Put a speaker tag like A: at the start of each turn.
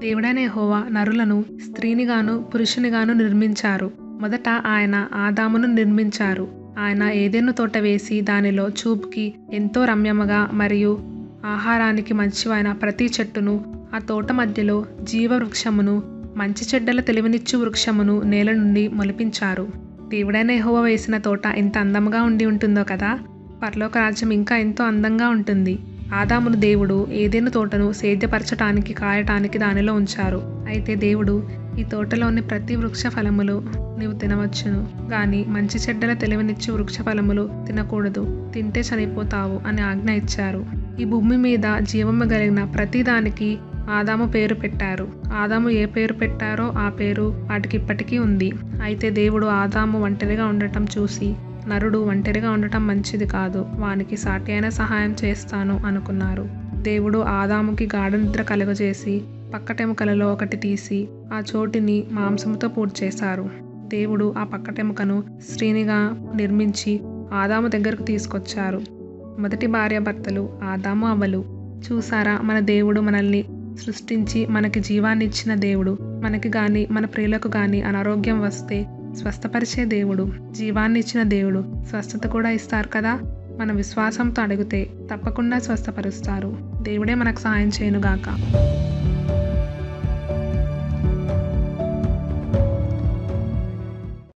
A: దేవుడైన యెహోవా నరులను స్త్రీనిగాను పురుషునిగాను నిర్మించారు మొదట ఆయన ఆదామును నిర్మించారు ఆయన ఏదెన్ను తోట వేసి దానిలో చూపుకి ఎంతో రమ్యముగా మరియు ఆహారానికి మంచివైన ప్రతి చెట్టును ఆ తోట మధ్యలో జీవ వృక్షమును మంచి చెడ్డల తెలివినిచ్చు వృక్షమును నేల నుండి మొలిపించారు దేవుడైన యెహోవా వేసిన తోట ఎంత అందంగా ఉండి ఉంటుందో కదా పరలోక రాజ్యం ఇంకా ఎంతో అందంగా ఉంటుంది ఆదామును దేవుడు ఏదైనా తోటను సేద్యపరచటానికి కాయటానికి దానిలో ఉంచారు అయితే దేవుడు ఈ తోటలోని ప్రతి వృక్ష ఫలములు నీవు తినవచ్చును గాని మంచి చెడ్డల తెలివినిచ్చు వృక్ష ఫలములు తినకూడదు తింటే చనిపోతావు అని ఆజ్ఞ ఇచ్చారు ఈ భూమి మీద జీవము కలిగిన ప్రతి దానికి ఆదాము పేరు పెట్టారు ఆదాము ఏ పేరు పెట్టారో ఆ పేరు వాటికి ఇప్పటికీ ఉంది అయితే దేవుడు ఆదాము ఒంటరిగా ఉండటం చూసి నరుడు ఒంటరిగా ఉండటం మంచిది కాదు వానికి సాటి అయిన సహాయం చేస్తాను అనుకున్నారు దేవుడు ఆదాముకి గాఢనిద్ర కలుగజేసి పక్కటెముకలలో ఒకటి తీసి ఆ చోటిని మాంసముతో పూర్తి చేశారు దేవుడు ఆ పక్కటెముకను స్త్రీనిగా నిర్మించి ఆదాము దగ్గరకు తీసుకొచ్చారు మొదటి భార్యాభర్తలు ఆదాము అవ్వలు చూసారా మన దేవుడు మనల్ని సృష్టించి మనకి జీవాన్ని ఇచ్చిన దేవుడు మనకి గాని మన ప్రియులకు గాని అనారోగ్యం వస్తే స్వస్థపరిచే దేవుడు జీవాన్ని ఇచ్చిన దేవుడు స్వస్థత కూడా ఇస్తారు కదా మన విశ్వాసంతో అడిగితే తప్పకుండా స్వస్థపరుస్తారు దేవుడే మనకు సహాయం చేయనుగాక